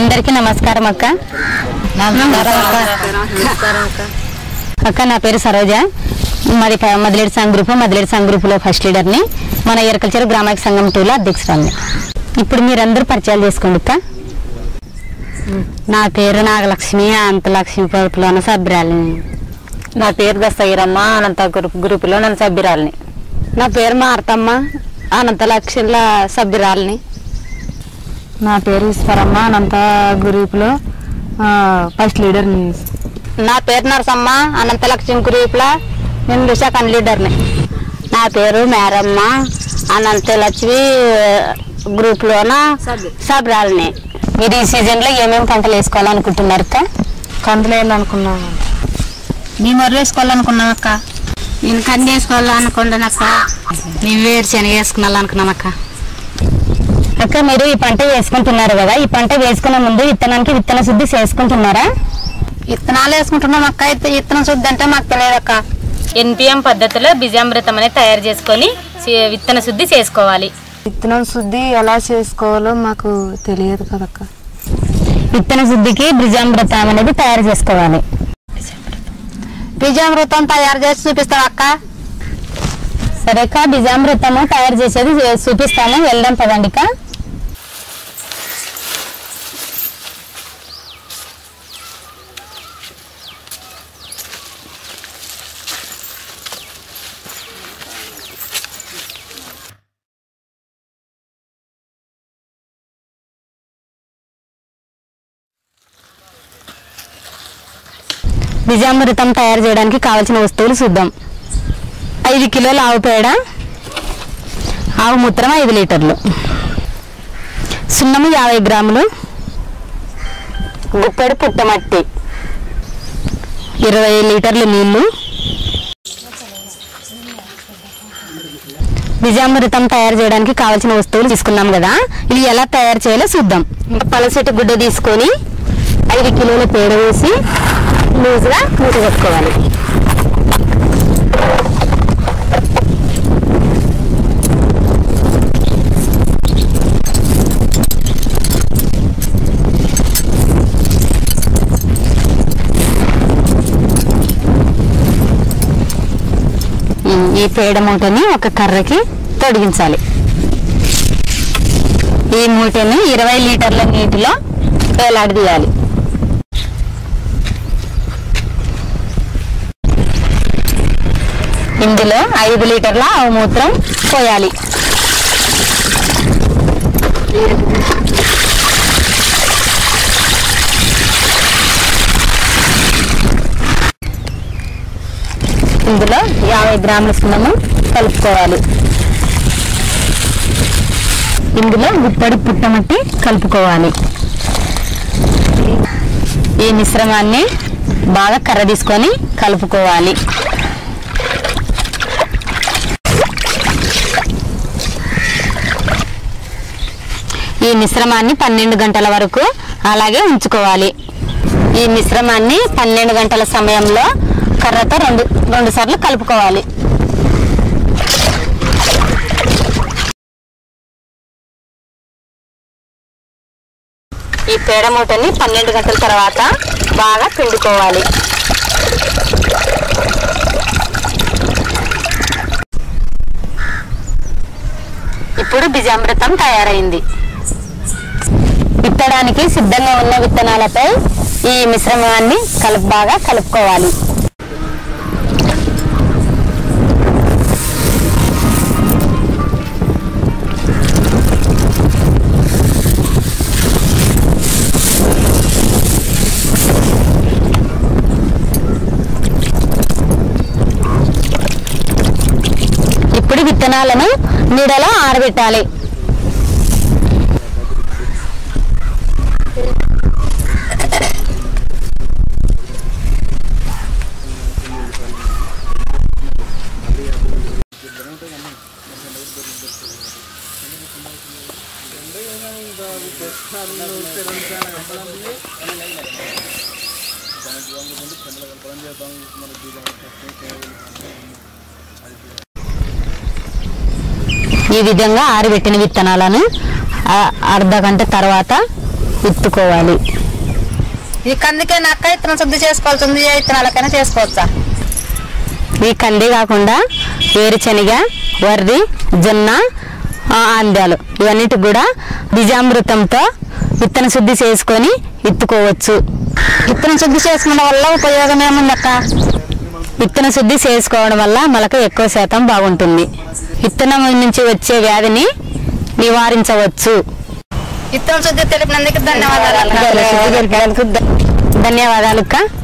అందరికీ నమస్కారం అక్క అక్క నా పేరు సరోజ మాది ప- మదిలేడు సంఘ్ గ్రూప్ మదిలేడు సంఘ్ గ్రూపులో ఫస్ట్ లీడర్ని మన ఎరకల్చర్ గ్రామాయక సంఘం టూలో అధ్యక్షురాలని ఇప్పుడు మీరందరూ పరిచయాలు చేసుకోండి అక్క నా పేరు నాగలక్ష్మి అనంత లక్ష్మి పొదుపులోన సభ్యురాలిని నా పేరు దస్తగిరమ్మ అనంత గ్రూప్ గ్రూపులో నన్ను సభ్యురాలిని నా పేరు మారతమ్మ అనంత లక్ష్మిల సభ్యురాలిని నా పేరు ఈశ్వరమ్మ అనంత గ్రూప్లో ఫస్ట్ లీడర్ని నా పేరు నరసమ్మ అనంత లక్ష్మి గ్రూప్లో నేను విశాఖ లీడర్ని నా పేరు మేరమ్మ అనంత లక్ష్మి గ్రూప్లోన సభ్యురాలిని మీరు ఈ సీజన్లో ఏమేమి పంటలు వేసుకోవాలనుకుంటున్నారు అక్క కందులు వేయాలనుకున్నాను మేము వరి వేసుకోవాలనుకున్నాం అక్క నేను కంది వేసుకోవాలనుకున్నాను అక్క మేము వేరుశనగ వేసుకున్నాం అక్క అక్క మీరు ఈ పంట వేసుకుంటున్నారు కదా ఈ పంట వేసుకునే ముందు విత్తనానికి విత్తన శుద్ధి చేసుకుంటున్నారా విత్తనాలు వేసుకుంటున్నాం అక్క విత్తనం శుద్ధి అంటే మాకు తెలియదు అక్క ఎన్పిఎం పద్ధతిలో బిజామృతం అనేది తయారు చేసుకొని సి- విత్తన శుద్ధి చేసుకోవాలి విత్తనం శుద్ధి ఎలా చేసుకోవాలో మాకు తెలియదు కదక్క విత్తన శుద్ధికి బ్రిజామృతం అనేది తయారు చేసుకోవాలి బీజామృతం తయారు చేసి చూపిస్తాం అక్క సరే అక్క బీజామృతము తయారు చేసేది చూ- చూపిస్తాము వెళ్దాం పదండి అక్క బీజామృతం తయారు చేయడానికి కావలసిన వస్తువులు చూద్దాం ఐదు కిలోల ఆవు పేడ ఆవు మూత్రం ఐదు లీటర్లు సున్నము యాభై గ్రాములు గుప్పెడు పుట్టమట్టి ఇరవై లీటర్లు నీళ్లు నిజామృతం తయారు చేయడానికి కావాల్సిన వస్తువులు తీసుకున్నాం కదా ఇవి ఎలా తయారు చేయాలో చూద్దాం పలసెట్టు గుడ్డ తీసుకొని ఐదు కిలోల పేడ వేసి లూజ్గా మూట కట్టుకోవాలి ఉమ్, ఈ పేడ మూటని ఒక కర్రకి తొడిగించాలి ఈ మూటని ఇరవై లీటర్ల నీటిలో వేలాడదీయాలి ఇందులో ఐదు లీటర్ల ఆవు మూత్రం పోయాలి ఇందులో యాభై గ్రాముల సున్నము కలుపుకోవాలి ఇందులో గుప్పడి పుట్టమట్టి కలుపుకోవాలి ఈ మిశ్రమాన్ని బాగా కర్ర తీసుకొని కలుపుకోవాలి ఈ మిశ్రమాన్ని పన్నెండు గంటల వరకు అలాగే ఉంచుకోవాలి ఈ మిశ్రమాన్ని పన్నెండు గంటల సమయంలో కర్రతో రెండు రెండు సార్లు కలుపుకోవాలి ఈ పేడ మూటని పన్నెండు గంటల తర్వాత బాగా పిండుకోవాలి ఇప్పుడు బిజామృతం తయారైంది విత్తడానికి సిద్ధంగా ఉన్న విత్తనాలపై ఈ మిశ్రమాన్ని కలుపు బాగా కలుపుకోవాలి ఇప్పుడు విత్తనాలను నీడలో ఆరబెట్టాలి ఈ విధంగా ఆరబెట్టిన విత్తనాలను ఆ, అర్ధ గంట తర్వాత విత్తుకోవాలి ఈ కందికే నక్క ఇత్తనం శుద్ధి చేసుకోవాలి శుద్ధి ఇత్తనాలకైనా చేసుకోవచ్చా ఈ కంది కాకుండా వేరుశనగ వరి జొన్న ఆ, ఆంద్యాలు ఇవన్నిటి కూడా బీజామృతంతో విత్తన శుద్ధి చేసుకొని విత్తుకోవచ్చు ఇత్తనం శుద్ధి చేసుకున్న వల్ల ఉపయోగం ఏముందక్క విత్తన శుద్ధి చేసుకోవడం వల్ల మనకు ఎక్కువ శాతం బాగుంటుంది విత్తనం నుంచి వచ్చే వ్యాధిని నివారించవచ్చు ఇత్తనం శుద్ధి తెలిపినందుకు ధన్యవాదాలు ధన్యవాదాలు అక్క